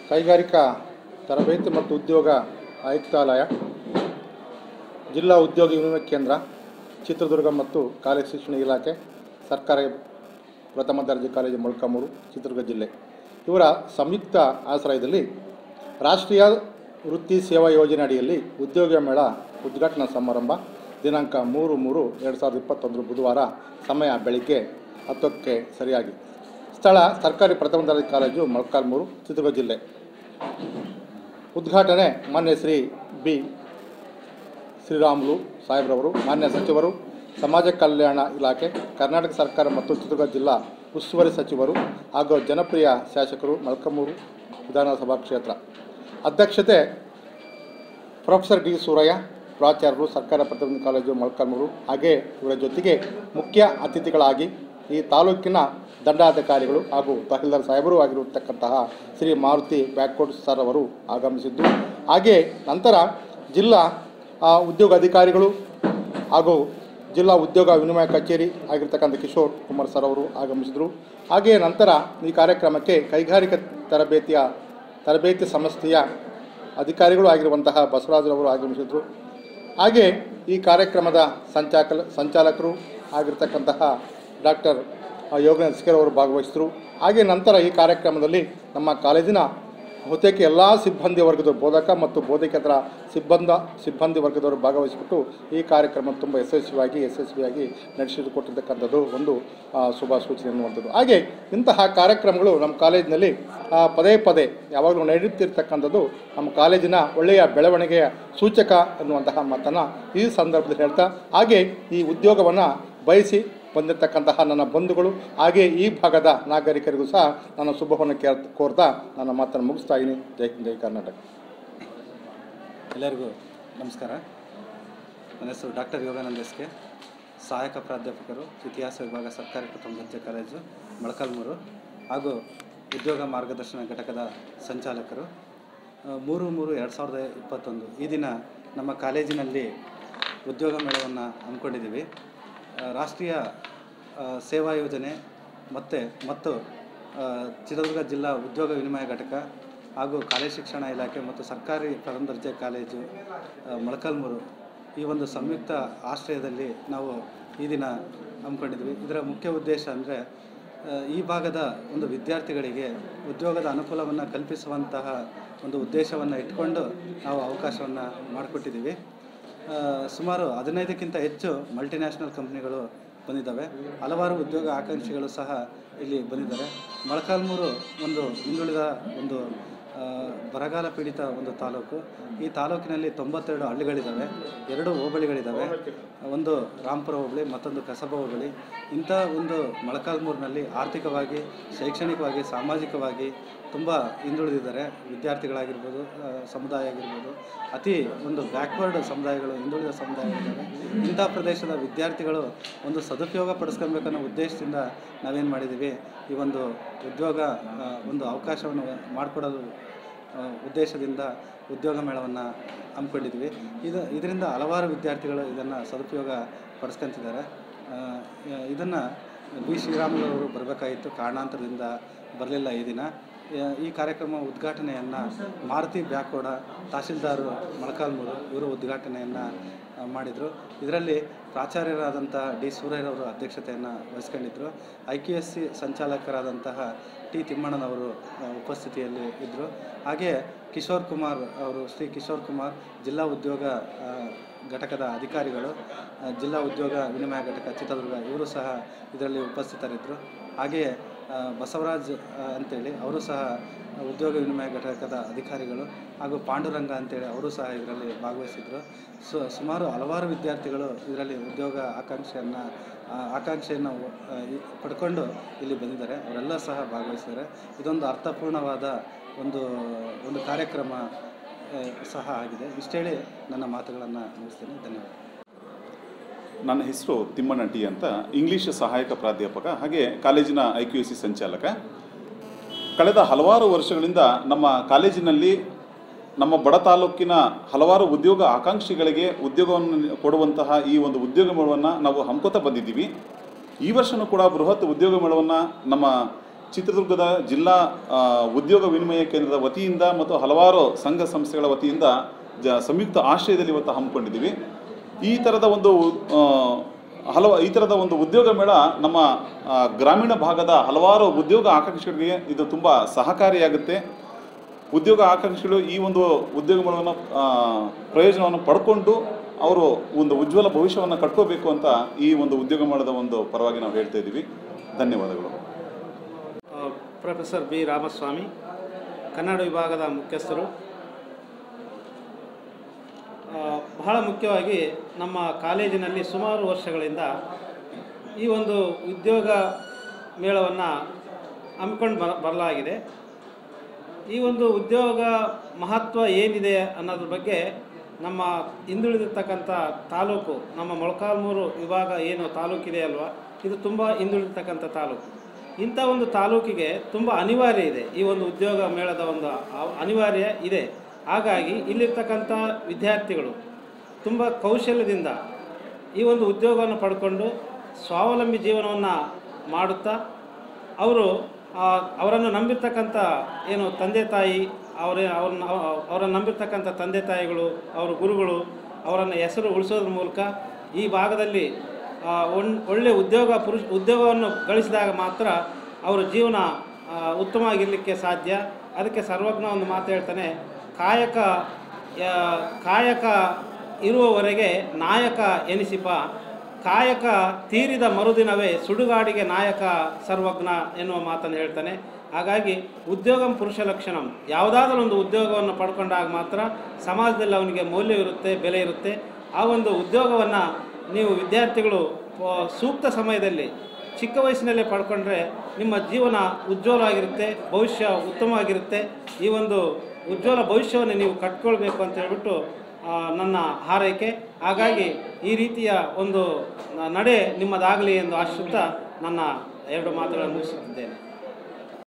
ಕೈಗಾರಿಕಾ ತರಬೇತಿ ಮತ್ತು ಉದ್ಯೋಗ ಆಯುಕ್ತಾಲಯ ಜಿಲ್ಲಾ ಉದ್ಯೋಗ ವಿನಿಮಯ ಕೇಂದ್ರ ಚಿತ್ರದುರ್ಗ ಮತ್ತು ಕಾಲೇಜು ಶಿಕ್ಷಣ ಇಲಾಖೆ ಸರ್ಕಾರಿ ಪ್ರಥಮ ದರ್ಜೆ ಕಾಲೇಜು ಮೊಳಕಾಮೂರು ಚಿತ್ರದುರ್ಗ ಜಿಲ್ಲೆ ಇವರ ಸಂಯುಕ್ತ ಆಶ್ರಯದಲ್ಲಿ ರಾಷ್ಟ್ರೀಯ ವೃತ್ತಿ ಸೇವಾ ಯೋಜನೆ ಅಡಿಯಲ್ಲಿ ಉದ್ಯೋಗ ಮೇಳ ಉದ್ಘಾಟನಾ ಸಮಾರಂಭ ದಿನಾಂಕ ಮೂರು ಮೂರು ಎರಡು ಸಾವಿರದ ಇಪ್ಪತ್ತೊಂದರ ಬುಧವಾರ ಸಮಯ ಬೆಳಿಗ್ಗೆ ಹತ್ತಕ್ಕೆ ಸರಿಯಾಗಿ ಸ್ಥಳ ಸರ್ಕಾರಿ ಪ್ರಥಮ ದರ್ಜೆ ಕಾಲೇಜು ಮೊಳಕಾಲ್ಮೂರು ಚಿತ್ರದುರ್ಗ ಜಿಲ್ಲೆ ಉದ್ಘಾಟನೆ ಮಾನ್ಯ ಶ್ರೀ ಬಿ ಶ್ರೀರಾಮುಲು ಸಾಹೇಬ್ರವರು ಮಾನ್ಯ ಸಚಿವರು ಸಮಾಜ ಕಲ್ಯಾಣ ಇಲಾಖೆ ಕರ್ನಾಟಕ ಸರ್ಕಾರ ಮತ್ತು ಚಿತ್ರದುರ್ಗ ಜಿಲ್ಲಾ ಉಸ್ತುವಾರಿ ಸಚಿವರು ಹಾಗೂ ಜನಪ್ರಿಯ ಶಾಸಕರು ಮೊಳಕಮೂರು ವಿಧಾನಸಭಾ ಕ್ಷೇತ್ರ ಅಧ್ಯಕ್ಷತೆ ಪ್ರೊಫೆಸರ್ ಡಿ ಸೂರಯ್ಯ ಪ್ರಾಚಾರ್ಯರು ಸರ್ಕಾರ ಪ್ರಥಮ ಕಾಲೇಜು ಮೊಳಕಾಲ್ಮೂರು ಹಾಗೆ ಇವರ ಜೊತೆಗೆ ಮುಖ್ಯ ಅತಿಥಿಗಳಾಗಿ ಈ ತಾಲೂಕಿನ ದಂಡಾಧಿಕಾರಿಗಳು ಹಾಗೂ ತಹಸೀಲ್ದಾರ್ ಸಾಹೇಬರು ಆಗಿರತಕ್ಕಂತಹ ಶ್ರೀ ಮಾರುತಿ ಬ್ಯಾಕ್ವರ್ಡ್ ಸರ್ ಅವರು ಆಗಮಿಸಿದ್ದು ಹಾಗೆ ನಂತರ ಜಿಲ್ಲಾ ಆ, ಉದ್ಯೋಗ ಅಧಿಕಾರಿಗಳು ಹಾಗೂ ಜಿಲ್ಲಾ ಉದ್ಯೋಗ ವಿನಿಮಯ ಕಚೇರಿ ಆಗಿರ್ತಕ್ಕಂಥ ಕಿಶೋರ್ ಕುಮಾರ್ ಸರ್ ಅವರು ಆಗಮಿಸಿದರು ಹಾಗೆಯೇ ನಂತರ ಈ ಕಾರ್ಯಕ್ರಮಕ್ಕೆ ಕೈಗಾರಿಕಾ ತರಬೇತಿಯ ತರಬೇತಿ ಸಂಸ್ಥೆಯ ಅಧಿಕಾರಿಗಳು ಆಗಿರುವಂತಹ ಬಸವರಾಜರವರು ಆಗಮಿಸಿದರು ಹಾಗೆ ಈ ಕಾರ್ಯಕ್ರಮದ ಸಂಚಾಕಲ ಸಂಚಾಲಕರು ಆಗಿರ್ತಕ್ಕಂತಹ ಡಾಕ್ಟರ್ ಯೋಗೇಂದ್ರ ಸಿಕರ್ ಅವರು ಭಾಗವಹಿಸಿದರು ಹಾಗೆ ನಂತರ ಈ ಕಾರ್ಯಕ್ರಮದಲ್ಲಿ ನಮ್ಮ ಕಾಲೇಜಿನ ಬಹುತೇಕ ಎಲ್ಲ ಸಿಬ್ಬಂದಿ ವರ್ಗದ ಬೋಧಕ ಮತ್ತು ಬೋಧಕೇತರ ಸಿಬ್ಬಂದ ಸಿಬ್ಬಂದಿ ವರ್ಗದವರು ಭಾಗವಹಿಸಿಬಿಟ್ಟು ಈ ಕಾರ್ಯಕ್ರಮ ತುಂಬ ಯಶಸ್ವಿಯಾಗಿ ಯಶಸ್ವಿಯಾಗಿ ನಡೆಸಿಕೊಟ್ಟಿರ್ತಕ್ಕಂಥದ್ದು ಒಂದು ಆ, ಶುಭ ಸೂಚನೆ ಅನ್ನುವಂಥದ್ದು ಹಾಗೆ ಇಂತಹ ಕಾರ್ಯಕ್ರಮಗಳು ನಮ್ಮ ಕಾಲೇಜಿನಲ್ಲಿ ಆ, ಪದೇ ಪದೇ ಯಾವಾಗಲೂ ನಡೆಯುತ್ತಿರ್ತಕ್ಕಂಥದ್ದು ನಮ್ಮ ಕಾಲೇಜಿನ ಒಳ್ಳೆಯ ಬೆಳವಣಿಗೆಯ ಸೂಚಕ ಅನ್ನುವಂತಹ ಮಾತನ್ನು ಈ ಸಂದರ್ಭದಲ್ಲಿ ಹೇಳ್ತಾ ಹಾಗೆ ಈ ಉದ್ಯೋಗವನ್ನು ಬಯಸಿ ಬಂದಿರತಕ್ಕಂತಹ ನನ್ನ ಬಂಧುಗಳು ಹಾಗೆ ಈ ಭಾಗದ ನಾಗರಿಕರಿಗೂ ಸಹ ನನ್ನ ಶುಭವನ್ನು ಕೇರ್ ಕೋರ್ತಾ ನನ್ನ ಮಾತನ್ನು ಮುಗಿಸ್ತಾ ಇದ್ದೀನಿ ಜೈ ಹಿಂದ್, ಜೈ ಕರ್ನಾಟಕ ಎಲ್ಲರಿಗೂ ನಮಸ್ಕಾರ ನನ್ನ ಹೆಸರು ಡಾಕ್ಟರ್ ಯೋಗಾನಂದ ಎಸ್ ಕೆ ಸಹಾಯಕ ಪ್ರಾಧ್ಯಾಪಕರು ಇತಿಹಾಸ ವಿಭಾಗ ಸರ್ಕಾರಿ ಪ್ರಥಮ ದರ್ಜೆ ಕಾಲೇಜು ಮೊಳಕಾಲ್ಮೂರು ಹಾಗೂ ಉದ್ಯೋಗ ಮಾರ್ಗದರ್ಶನ ಘಟಕದ ಸಂಚಾಲಕರು ಆ, ಮೂರು ಮೂರು ಎರಡು ಸಾವಿರದ ಇಪ್ಪತ್ತೊಂದು ಈ ದಿನ ನಮ್ಮ ಕಾಲೇಜಿನಲ್ಲಿ ಉದ್ಯೋಗ ಮೇಳವನ್ನು ಹಮ್ಮಿಕೊಂಡಿದ್ದೀವಿ ಆ, ರಾಷ್ಟ್ರೀಯ ಆ, ಸೇವಾ ಯೋಜನೆ ಮತ್ತು ಮತ್ತು ಆ, ಚಿತ್ರದುರ್ಗ ಜಿಲ್ಲಾ ಉದ್ಯೋಗ ವಿನಿಮಯ ಘಟಕ ಹಾಗೂ ಕಾಲೇಜು ಶಿಕ್ಷಣ ಇಲಾಖೆ ಮತ್ತು ಸರ್ಕಾರಿ ಪ್ರಥಮ ದರ್ಜೆ ಕಾಲೇಜು ಆ, ಮೊಳಕಾಲ್ಮೂರು ಈ ಒಂದು ಸಂಯುಕ್ತ ಆಶ್ರಯದಲ್ಲಿ ನಾವು ಈ ದಿನ ಹಮ್ಮಿಕೊಂಡಿದ್ವಿ ಇದರ ಮುಖ್ಯ ಉದ್ದೇಶ ಅಂದರೆ ಈ ಭಾಗದ ಒಂದು ವಿದ್ಯಾರ್ಥಿಗಳಿಗೆ ಉದ್ಯೋಗದ ಅನುಕೂಲವನ್ನು ಕಲ್ಪಿಸುವಂತಹ ಒಂದು ಉದ್ದೇಶವನ್ನು ಇಟ್ಕೊಂಡು ನಾವು ಅವಕಾಶವನ್ನು ಮಾಡಿಕೊಟ್ಟಿದ್ದೀವಿ ಆ, ಸುಮಾರು ಹದಿನೈದಕ್ಕಿಂತ ಹೆಚ್ಚು ಮಲ್ಟಿನ್ಯಾಷನಲ್ ಕಂಪ್ನಿಗಳು ಬಂದಿದ್ದಾವೆ ಹಲವಾರು ಉದ್ಯೋಗ ಆಕಾಂಕ್ಷಿಗಳು ಸಹ ಇಲ್ಲಿ ಬಂದಿದ್ದಾರೆ ಮೊಳಕಾಲ್ಮೂರು ಒಂದು ಹಿಂದುಳಿದ ಒಂದು ಆ, ಬರಗಾಲ ಪೀಡಿತ ಒಂದು ತಾಲೂಕು ಈ ತಾಲೂಕಿನಲ್ಲಿ ತೊಂಬತ್ತೆರಡು ಹಳ್ಳಿಗಳಿದ್ದಾವೆ ಎರಡು ಹೋಬಳಿಗಳಿದ್ದಾವೆ ಒಂದು ರಾಂಪುರ ಹೋಬಳಿ ಮತ್ತೊಂದು ಕಸಬಾ ಹೋಬಳಿ ಇಂಥ ಒಂದು ಮೊಳಕಾಲ್ಮೂರಿನಲ್ಲಿ ಆರ್ಥಿಕವಾಗಿ ಶೈಕ್ಷಣಿಕವಾಗಿ ಸಾಮಾಜಿಕವಾಗಿ ತುಂಬ ಹಿಂದುಳಿದಿದ್ದಾರೆ ವಿದ್ಯಾರ್ಥಿಗಳಾಗಿರ್ಬೋದು ಆ, ಸಮುದಾಯ ಆಗಿರ್ಬೋದು ಅತಿ ಒಂದು ಬ್ಯಾಕ್ವರ್ಡ್ ಸಮುದಾಯಗಳು ಹಿಂದುಳಿದ ಸಮುದಾಯಗಳಿದ್ದಾವೆ ಇಂಥ ಪ್ರದೇಶದ ವಿದ್ಯಾರ್ಥಿಗಳು ಒಂದು ಸದುಪಯೋಗ ಪಡಿಸ್ಕೊಬೇಕನ್ನೋ ಉದ್ದೇಶದಿಂದ ನಾವೇನು ಮಾಡಿದ್ದೀವಿ ಈ ಒಂದು ಉದ್ಯೋಗ ಆ, ಒಂದು ಅವಕಾಶವನ್ನು ಮಾಡಿಕೊಡೋದು ಆ, ಉದ್ದೇಶದಿಂದ ಉದ್ಯೋಗ ಮೇಳವನ್ನು ಹಮ್ಮಿಕೊಂಡಿದ್ವಿ ಇದು ಇದರಿಂದ ಹಲವಾರು ವಿದ್ಯಾರ್ಥಿಗಳು ಇದನ್ನು ಸದುಪಯೋಗ ಪಡಿಸ್ಕೊಂತಿದ್ದಾರೆ ಇದನ್ನು ಬಿ ಶ್ರೀರಾಮುಲು ಅವರು ಬರಬೇಕಾಗಿತ್ತು ಕಾರಣಾಂತರದಿಂದ ಬರಲಿಲ್ಲ ಈ ದಿನ ಆ, ಈ ಕಾರ್ಯಕ್ರಮ ಉದ್ಘಾಟನೆಯನ್ನು ಮಾರುತಿ ಬ್ಯಾಕೋಡ ತಹಶೀಲ್ದಾರ್ ಮೊಳಕಾಲ್ಮೂರು ಇವರು ಉದ್ಘಾಟನೆಯನ್ನು ಮಾಡಿದರು ಇದರಲ್ಲಿ ಪ್ರಾಚಾರ್ಯರಾದಂಥ ಡಿ ಸೂರ್ಯರವರು ಅಧ್ಯಕ್ಷತೆಯನ್ನು ವಹಿಸ್ಕೊಂಡಿದ್ದರು ಐ ಕೆ ಎಸ್ ಸಿ ಸಂಚಾಲಕರಾದಂತಹ ಟಿ ತಿಮ್ಮಣ್ಣನವರು ಆ, ಉಪಸ್ಥಿತಿಯಲ್ಲಿ ಇದ್ದರು ಹಾಗೆ ಕಿಶೋರ್ ಕುಮಾರ್ ಅವರು ಶ್ರೀ ಕಿಶೋರ್ ಕುಮಾರ್ ಜಿಲ್ಲಾ ಉದ್ಯೋಗ ಆ, ಘಟಕದ ಅಧಿಕಾರಿಗಳು ಆ, ಜಿಲ್ಲಾ ಉದ್ಯೋಗ ವಿನಿಮಯ ಘಟಕ ಚಿತ್ರದುರ್ಗ ಇವರು ಸಹ ಇದರಲ್ಲಿ ಉಪಸ್ಥಿತರಿದ್ದರು ಹಾಗೆಯೇ ಆ, ಬಸವರಾಜ್ ಆ, ಅಂತೇಳಿ ಅವರು ಸಹ ಉದ್ಯೋಗ ವಿನಿಮಯ ಘಟಕದ ಅಧಿಕಾರಿಗಳು ಹಾಗೂ ಪಾಂಡುರಂಗ ಅಂತೇಳಿ ಅವರು ಸಹ ಇದರಲ್ಲಿ ಭಾಗವಹಿಸಿದರು ಸೊ ಸುಮಾರು ಹಲವಾರು ವಿದ್ಯಾರ್ಥಿಗಳು ಇದರಲ್ಲಿ ಉದ್ಯೋಗ ಆಕಾಂಕ್ಷೆಯನ್ನು ಆಕಾಂಕ್ಷೆಯನ್ನು ಆ, ಈ- ಪಡ್ಕೊಂಡು ಇಲ್ಲಿ ಬಂದಿದ್ದಾರೆ ಅವರೆಲ್ಲ ಸಹ ಭಾಗವಹಿಸಿದ್ದಾರೆ ಇದೊಂದು ಅರ್ಥಪೂರ್ಣವಾದ ಒಂದು ಒಂದು ಕಾರ್ಯಕ್ರಮ ಆ, ಸಹ ಆಗಿದೆ ಇಷ್ಟೇಳಿ ನನ್ನ ಮಾತುಗಳನ್ನು ಮುಗಿಸ್ತೇನೆ ಧನ್ಯವಾದ ನನ್ನ ಹೆಸರು ತಿಮ್ಮಣ್ಣ ಟಿ ಅಂತ ಇಂಗ್ಲಿಷ್ ಸಹಾಯಕ ಪ್ರಾಧ್ಯಾಪಕ ಹಾಗೆ ಕಾಲೇಜಿನ ಐ ಕ್ಯೂ ಸಿ ಸಂಚಾಲಕ ಕಳೆದ ಹಲವಾರು ವರ್ಷಗಳಿಂದ ನಮ್ಮ ಕಾಲೇಜಿನಲ್ಲಿ ನಮ್ಮ ಬಡ ತಾಲೂಕಿನ ಹಲವಾರು ಉದ್ಯೋಗ ಆಕಾಂಕ್ಷಿಗಳಿಗೆ ಉದ್ಯೋಗವನ್ನು ಕೊಡುವಂತಹ ಈ ಒಂದು ಉದ್ಯೋಗ ಮೇಳವನ್ನು ನಾವು ಹಮ್ಕೋತಾ ಬಂದಿದ್ದೀವಿ ಈ ವರ್ಷನೂ ಕೂಡ ಬೃಹತ್ ಉದ್ಯೋಗ ಮೇಳವನ್ನು ನಮ್ಮ ಚಿತ್ರದುರ್ಗದ ಜಿಲ್ಲಾ ಆ, ಉದ್ಯೋಗ ವಿನಿಮಯ ಕೇಂದ್ರದ ವತಿಯಿಂದ ಮತ್ತು ಹಲವಾರು ಸಂಘ ಸಂಸ್ಥೆಗಳ ವತಿಯಿಂದ ಜ ಸಂಯುಕ್ತ ಆಶ್ರಯದಲ್ಲಿ ಇವತ್ತು ಹಮ್ಮಿಕೊಂಡಿದ್ದೀವಿ ಈ ಥರದ ಒಂದು ಆ, ಹಲವು ಈ ಥರದ ಒಂದು ಉದ್ಯೋಗ ಮೇಳ ನಮ್ಮ ಆ, ಗ್ರಾಮೀಣ ಭಾಗದ ಹಲವಾರು ಉದ್ಯೋಗ ಆಕಾಂಕ್ಷಿಗಳಿಗೆ ಇದು ತುಂಬ ಸಹಕಾರಿಯಾಗುತ್ತೆ ಉದ್ಯೋಗ ಆಕಾಂಕ್ಷಿಗಳು ಈ ಒಂದು ಉದ್ಯೋಗ ಮೇಳವನ್ನು ಆ, ಪ್ರಯೋಜನವನ್ನು ಪಡ್ಕೊಂಡು ಅವರು ಒಂದು ಉಜ್ವಲ ಭವಿಷ್ಯವನ್ನು ಕಟ್ಕೋಬೇಕು ಅಂತ ಈ ಒಂದು ಉದ್ಯೋಗ ಮೇಳದ ಒಂದು ಪರವಾಗಿ ನಾವು ಹೇಳ್ತಾ ಇದ್ದೀವಿ ಧನ್ಯವಾದಗಳು ಪ್ರೊಫೆಸರ್ ಬಿ ರಾಮಸ್ವಾಮಿ ಕನ್ನಡ ವಿಭಾಗದ ಮುಖ್ಯಸ್ಥರು ಆ, ಬಹಳ ಮುಖ್ಯವಾಗಿ ನಮ್ಮ ಕಾಲೇಜಿನಲ್ಲಿ ಸುಮಾರು ವರ್ಷಗಳಿಂದ ಈ ಒಂದು ಉದ್ಯೋಗ ಮೇಳವನ್ನು ಹಮ್ಮಿಕೊಂಡು ಬರ ಬರಲಾಗಿದೆ ಈ ಒಂದು ಉದ್ಯೋಗ ಮಹತ್ವ ಏನಿದೆ ಅನ್ನೋದ್ರ ಬಗ್ಗೆ ನಮ್ಮ ಹಿಂದುಳಿದಿರ್ತಕ್ಕಂಥ ತಾಲೂಕು ನಮ್ಮ ಮೊಳಕಾಲ್ಮೂರು ವಿಭಾಗ ಏನು ತಾಲೂಕಿದೆ ಅಲ್ವಾ ಇದು ತುಂಬ ಹಿಂದುಳಿದಿರ್ತಕ್ಕಂಥ ತಾಲೂಕು ಇಂಥ ಒಂದು ತಾಲೂಕಿಗೆ ತುಂಬ ಅನಿವಾರ್ಯ ಇದೆ ಈ ಒಂದು ಉದ್ಯೋಗ ಮೇಳದ ಒಂದು ಅ- ಅನಿವಾರ್ಯ ಇದೆ ಹಾಗಾಗಿ ಇಲ್ಲಿರ್ತಕ್ಕಂಥ ವಿದ್ಯಾರ್ಥಿಗಳು ತುಂಬ ಕೌಶಲ್ಯದಿಂದ ಈ ಒಂದು ಉದ್ಯೋಗವನ್ನು ಪಡ್ಕೊಂಡು ಸ್ವಾವಲಂಬಿ ಜೀವನವನ್ನು ಮಾಡುತ್ತಾ ಅವರು ಆ, ಅವರನ್ನು ನಂಬಿರ್ತಕ್ಕಂಥ ಏನು ತಂದೆ ತಾಯಿ ಅವರೇ ಅವ್ರನ್ನ ಅವರನ್ನು ನಂಬಿರ್ತಕ್ಕಂಥ ತಂದೆ ತಾಯಿಗಳು ಅವರ ಗುರುಗಳು ಅವರನ್ನು ಹೆಸರು ಉಳಿಸೋದ್ರ ಮೂಲಕ ಈ ಭಾಗದಲ್ಲಿ ಆ, ಒಣ್ ಒಳ್ಳೆಯ ಉದ್ಯೋಗ ಪುರುಷ ಉದ್ಯೋಗವನ್ನು ಗಳಿಸಿದಾಗ ಮಾತ್ರ ಅವರ ಜೀವನ ಆ, ಉತ್ತಮವಾಗಿರಲಿಕ್ಕೆ ಸಾಧ್ಯ ಅದಕ್ಕೆ ಸರ್ವಜ್ಞ ಒಂದು ಮಾತು ಹೇಳ್ತಾನೆ ಕಾಯಕ ಯಾ- ಕಾಯಕ ಇರುವವರೆಗೆ ನಾಯಕ ಎನಿಸಿಪ ಕಾಯಕ ತೀರಿದ ಮರುದಿನವೇ ಸುಡುಗಾಡಿಗೆ ನಾಯಕ ಸರ್ವಜ್ಞ ಎನ್ನುವ ಮಾತನ್ನು ಹೇಳ್ತಾನೆ ಹಾಗಾಗಿ ಉದ್ಯೋಗಂ ಪುರುಷ ಲಕ್ಷಣಂ ಯಾವುದಾದ್ರೂ ಒಂದು ಉದ್ಯೋಗವನ್ನು ಪಡ್ಕೊಂಡಾಗ ಮಾತ್ರ ಸಮಾಜದಲ್ಲಿ ಅವನಿಗೆ ಮೌಲ್ಯವಿರುತ್ತೆ ಬೆಲೆ ಇರುತ್ತೆ ಆ ಒಂದು ಉದ್ಯೋಗವನ್ನು ನೀವು ವಿದ್ಯಾರ್ಥಿಗಳು ಆ, ಸೂಕ್ತ ಸಮಯದಲ್ಲಿ ಚಿಕ್ಕ ವಯಸ್ಸಿನಲ್ಲೇ ಪಡ್ಕೊಂಡ್ರೆ ನಿಮ್ಮ ಜೀವನ ಉಜ್ವಲವಾಗಿರುತ್ತೆ ಭವಿಷ್ಯ ಉತ್ತಮವಾಗಿರುತ್ತೆ ಈ ಒಂದು ಉಜ್ವಲ ಭವಿಷ್ಯವನ್ನು ನೀವು ಕಟ್ಕೊಳ್ಬೇಕು ಅಂತ ಹೇಳ್ಬಿಟ್ಟು ಆ, ನನ್ನ ಹಾರೈಕೆ ಹಾಗಾಗಿ ಈ ರೀತಿಯ ಒಂದು ನ- ನಡೆ ನಿಮ್ಮದಾಗಲಿ ಎಂದು ಆಶಿಸುತ್ತಾ ನನ್ನ ಎರಡು ಮಾತುಗಳನ್ನು ಮುಗಿಸುತ್ತಿದ್ದೇನೆ